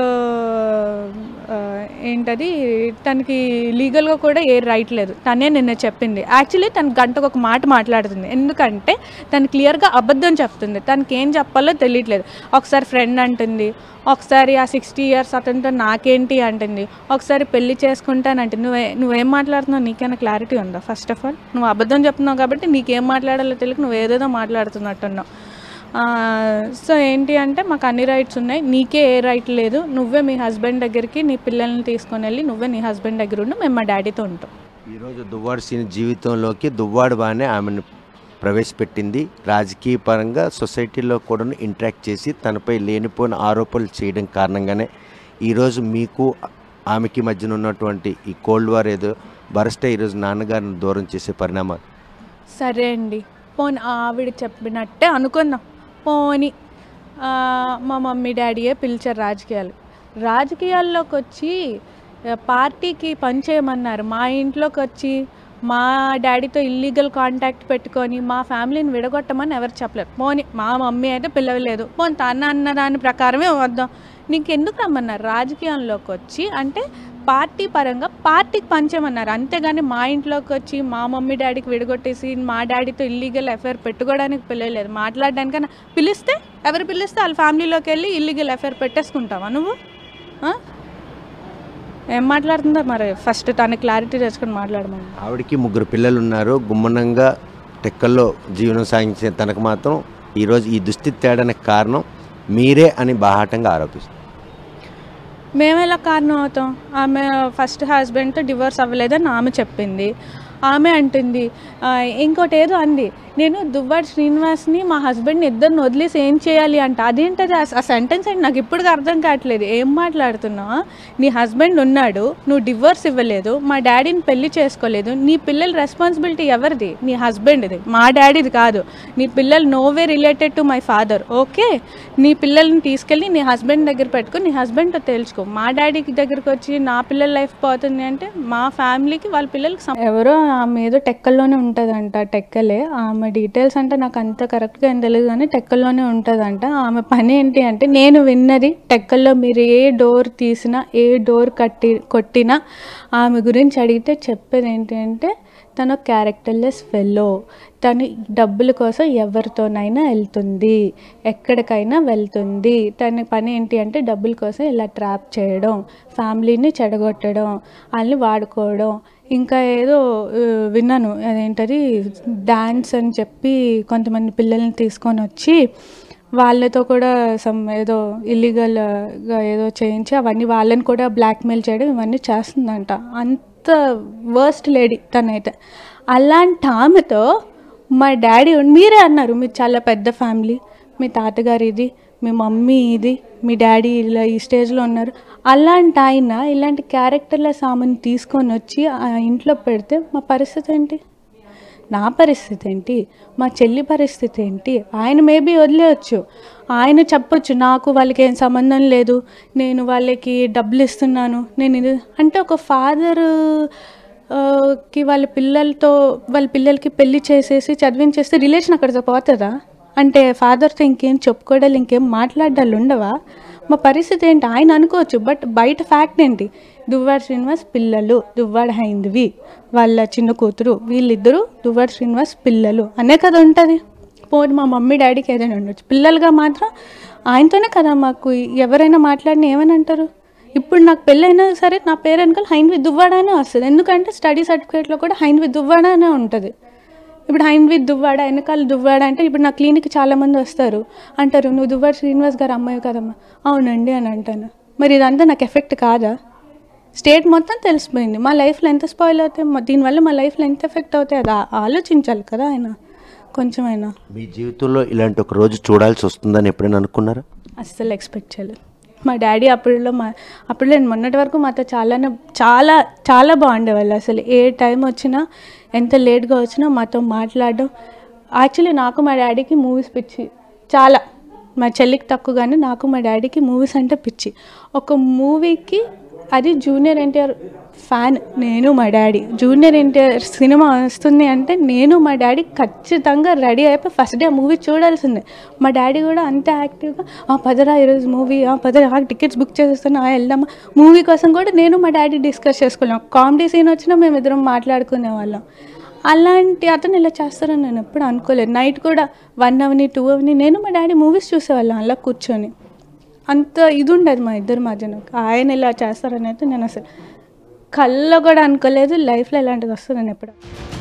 S6: ఏంటది తనకి లీగల్గా కూడా ఏ రైట్ లేదు తనే నిన్న చెప్పింది యాక్చువల్లీ తన గంటకు ఒక మాట మాట్లాడుతుంది ఎందుకంటే తను క్లియర్గా అబద్ధం చెప్తుంది తనకి ఏం చెప్పాలో తెలియట్లేదు ఒకసారి ఫ్రెండ్ అంటుంది ఒకసారి ఆ సిక్స్టీ ఇయర్స్ అతనితో నాకేంటి అంటుంది ఒకసారి పెళ్లి చేసుకుంటానంటుంది నువ్వే నువ్వేం మాట్లాడుతున్నావు నీకైనా క్లారిటీ ఉందా ఫస్ట్ ఆఫ్ ఆల్ నువ్వు అబద్ధం చెప్తున్నావు కాబట్టి నీకేం మాట్లాడాలో తెలియక నువ్వు ఏదేదో మాట్లాడుతున్నట్టున్నావు ఆ, సో ఏంటి అంటే మాకు అన్ని రైట్స్ ఉన్నాయి నీకే ఏ రైట్ లేదు నువ్వే మీ హస్బెండ్ దగ్గరికి నీ పిల్లల్ని తీసుకొని వెళ్ళి నువ్వే నీ హస్బెండ్ దగ్గర ఉండు మేము మా డాడీతో ఉంటాం
S3: ఈరోజు దువ్వాడు సీని జీవితంలోకి దువ్వాడు బాగానే ఆమెను ప్రవేశపెట్టింది రాజకీయ పరంగా సొసైటీలో కూడా ఇంటరాక్ట్ చేసి తనపై లేనిపోయిన ఆరోపణలు చేయడం కారణంగానే ఈరోజు మీకు ఆమెకి మధ్యన ఉన్నటువంటి ఈ కోల్డ్ వార్ ఏదో బరస్టే ఈరోజు నాన్నగారిని దూరం చేసే పరిణామాలు
S6: సరే అండి పోనీ ఆవిడ చెప్పినట్టే అనుకుందాం పోని ఆ, మా మమ్మీ డాడీయే పిలిచారు రాజకీయాలు రాజకీయాల్లోకి వచ్చి ఆ, పార్టీకి పనిచేయమన్నారు మా ఇంట్లోకి వచ్చి మా డాడీతో ఇల్లీగల్ కాంటాక్ట్ పెట్టుకొని మా ఫ్యామిలీని విడగొట్టమని ఎవరు చెప్పలేరు పోనీ మా మమ్మీ అయితే పిలవలేదు పోనీ తన అన్న దాని ప్రకారమే వద్దాం నీకు ఎందుకు రమ్మన్నారు రాజకీయంలోకి వచ్చి అంటే పార్టీ పరంగా పార్టీకి పంచేమన్నారు అంతేగాని మా ఇంట్లోకి వచ్చి మా మమ్మీ డాడీకి విడగొట్టేసి మా డాడీతో ఇల్లీగల్ అఫైర్ పెట్టుకోవడానికి పిలవలేదు మాట్లాడడానికన్నా పిలిస్తే ఎవరు పిలిస్తే వాళ్ళ ఫ్యామిలీలోకి వెళ్ళి ఇల్లీగల్ అఫైర్ పెట్టేసుకుంటావా నువ్వు ఆ? ఏం మాట్లాడుతుందో మరి ఫస్ట్ తన క్లారిటీ తెచ్చుకొని మాట్లాడమని
S3: ఆవిడకి ముగ్గురు పిల్లలు ఉన్నారు గుమ్మనంగా టెక్కల్లో జీవనం సాగించే తనకు మాత్రం ఈరోజు ఈ దుస్థితి తేడానికి కారణం మీరే అని బాహాటంగా ఆరోపిస్తారు
S6: మేము ఎలా కారణం అవుతాం ఆమె ఫస్ట్ హస్బెండ్తో డివోర్స్ అవ్వలేదని ఆమె చెప్పింది ఆమె అంటుంది ఆ, ఇంకోటి ఏదో అంది నేను దువ్వాడు శ్రీనివాస్ని మా హస్బెండ్ని ఇద్దరిని వదిలేసి ఏం చేయాలి అంట అదేంటది ఆ- ఆ సెంటెన్స్ ఏంటి నాకు ఇప్పటికి అర్థం కావట్లేదు ఏం మాట్లాడుతున్నావా నీ హస్బెండ్ ఉన్నాడు నువ్వు డివోర్స్ ఇవ్వలేదు మా డాడీని పెళ్లి చేసుకోలేదు నీ పిల్లల రెస్పాన్సిబిలిటీ ఎవరిది నీ హస్బెండ్ది మా డాడీది కాదు నీ పిల్లలు no way related to my father okay నీ పిల్లల్ని తీసుకెళ్ళి నీ హస్బెండ్ దగ్గర పెట్టుకో నీ హస్బెండ్తో తేల్చుకో మా డాడీకి దగ్గరికి వచ్చి నా పిల్లల లైఫ్ పోతుంది అంటే మా ఫ్యామిలీకి వాళ్ళ పిల్లలకి సం- ఎవరో ఆమె ఏదో టెక్కల్లోనే ఉంటుందంట టెక్కలే ఆమె డీటెయిల్స్ అంటే నాకు అంత కరెక్ట్గా ఏం తెలియదు కానీ టెక్కల్లోనే ఉంటుందంట ఆమె పని ఏంటి అంటే నేను విన్నది టెక్కల్లో మీరు ఏ డోర్ తీసినా ఏ డోర్ కట్టి కొట్టినా ఆమె గురించి అడిగితే చెప్పేది ఏంటి అంటే తను క్యారెక్టర్లెస్ ఫెల్లో తను డబ్బుల కోసం ఎవరితోనైనా వెళ్తుంది ఎక్కడికైనా వెళ్తుంది తన పని ఏంటి అంటే డబ్బుల కోసం ఇలా ట్రాప్ చేయడం ఫ్యామిలీని చెడగొట్టడం వాళ్ళని వాడుకోవడం ఇంకా ఏదో ఆ, విన్నాను అదేంటది డాన్స్ అని చెప్పి కొంతమంది పిల్లల్ని తీసుకొని వచ్చి వాళ్ళతో కూడా సమ్ ఏదో ఇల్లీగల్గా ఏదో చేయించి అవన్నీ వాళ్ళని కూడా బ్లాక్మెయిల్ చేయడం ఇవన్నీ చేస్తుందంట అంత వర్స్ట్ లేడీ తనైతే అలాంటి ఆమెతో మా డాడీ ఉన్- మీరే అన్నారు మీరు చాలా పెద్ద ఫ్యామిలీ మీ తాతగారు ఇది మీ మమ్మీ ఇది మీ డాడీ ఇలా ఈ స్టేజ్లో ఉన్నారు అలాంటి ఆయన ఇలాంటి క్యారెక్టర్లెస్ ఆమెను తీసుకొని వచ్చి ఆ ఇంట్లో పెడితే మా పరిస్థితి ఏంటి నా పరిస్థితి ఏంటి మా చెల్లి పరిస్థితి ఏంటి ఆయన మేబీ వదిలేయచ్చు ఆయన చెప్పొచ్చు నాకు వాళ్ళకి ఏం సంబంధం లేదు నేను వాళ్ళకి డబ్బులు ఇస్తున్నాను నేను ఇది అంటే ఒక ఫాదర్ కి వాళ్ళ పిల్లలతో వాళ్ళ పిల్లలకి పెళ్లి చేసేసి చదివించేస్తే రిలేషన్ అక్కడ పోతుందా అంటే ఫాదర్తో ఇంకేం చెప్పుకోవడాలు ఇంకేం మాట్లాడాలు ఉండవా మా పరిస్థితి ఏంటి ఆయన అనుకోవచ్చు బట్ బయట ఫ్యాక్ట్ ఏంటి దువ్వాడ శ్రీనివాస్ పిల్లలు దువ్వాడ హైందవి వాళ్ళ చిన్న కూతురు వీళ్ళిద్దరూ దువ్వాడ శ్రీనివాస్ పిల్లలు అనే కదా ఉంటుంది పోనీ మా మమ్మీ డాడీకి ఏదైనా ఉండొచ్చు పిల్లలుగా మాత్రం ఆయనతోనే కదా మాకు ఎవరైనా మాట్లాడిన ఏమని అంటారు ఇప్పుడు నాకు పెళ్ళైనా సరే నా పేరు వెనకాల హైందవి దువ్వాడానే వస్తుంది ఎందుకంటే స్టడీ సర్టిఫికేట్లో కూడా హైందవి దువ్వాడానే ఉంటుంది ఇప్పుడు హైందవి దువ్వాడ వెనకాల దువ్వాడ అంటే ఇప్పుడు నా క్లినిక్ చాలామంది వస్తారు అంటారు నువ్వు దువ్వాడ శ్రీనివాస్ గారు అమ్మాయి కదమ్మా అవునండి అని అంటాను మరి ఇదంతా నాకు ఎఫెక్ట్ కాదా స్టేట్ మొత్తం తెలిసిపోయింది మా లైఫ్లో ఎంత స్పాయిల్ అవుతాయి మా- దీనివల్ల మా లైఫ్లో ఎంత ఎఫెక్ట్ అవుతాయి అది ఆ- ఆలోచించాలి కదా ఆయన కొంచెమైనా
S3: మీ జీవితంలో ఇలాంటి ఒక రోజు చూడాల్సి వస్తుందని ఎప్పుడైనా అనుకున్నారా
S6: అస్సలు ఎక్స్పెక్ట్ చేయలేదు మా డాడీ అప్పుడులో మా అప్పుడు నేను మొన్నటి వరకు మాతో చాలానే చాలా చాలా బాగుండేవాళ్ళు అసలు ఏ టైం వచ్చినా ఎంత లేట్గా వచ్చినా మాతో మాట్లాడడం యాక్చువల్లీ నాకు మా డాడీకి మూవీస్ పిచ్చి చాలా మా చెల్లికి తక్కువ కానీ నాకు మా డాడీకి మూవీస్ అంటే పిచ్చి ఒక మూవీకి అది జూనియర్ ఎన్టీఆర్ ఫ్యాన్ నేను మా డాడీ జూనియర్ ఎన్టీఆర్ సినిమా వస్తుంది అంటే నేను మా డాడీ ఖచ్చితంగా రెడీ అయిపోయి ఫస్ట్ డే మూవీ చూడాల్సిందే మా డాడీ కూడా అంతే యాక్టివ్గా ఆ పదరా ఈరోజు మూవీ ఆ పదరా టికెట్స్ బుక్ చేసేస్తాను ఆ వెళ్దామా మూవీ కోసం కూడా నేను మా డాడీ డిస్కస్ చేసుకున్నాం కామెడీ సీన్ వచ్చినా మేము ఇద్దరం మాట్లాడుకునే వాళ్ళం అలాంటి అతను ఇలా చేస్తారని నేను ఎప్పుడు అనుకోలేదు నైట్ కూడా వన్ అవని టూ అవని నేను మా డాడీ మూవీస్ చూసేవాళ్ళం అలా కూర్చొని అంత ఇది ఉండదు మా ఇద్దరి మధ్యన ఆయన ఇలా చేస్తారని అయితే నేను అసలు కళ్ళలో కూడా అనుకోలేదు లైఫ్లో ఇలాంటిది వస్తుందని ఎప్పుడు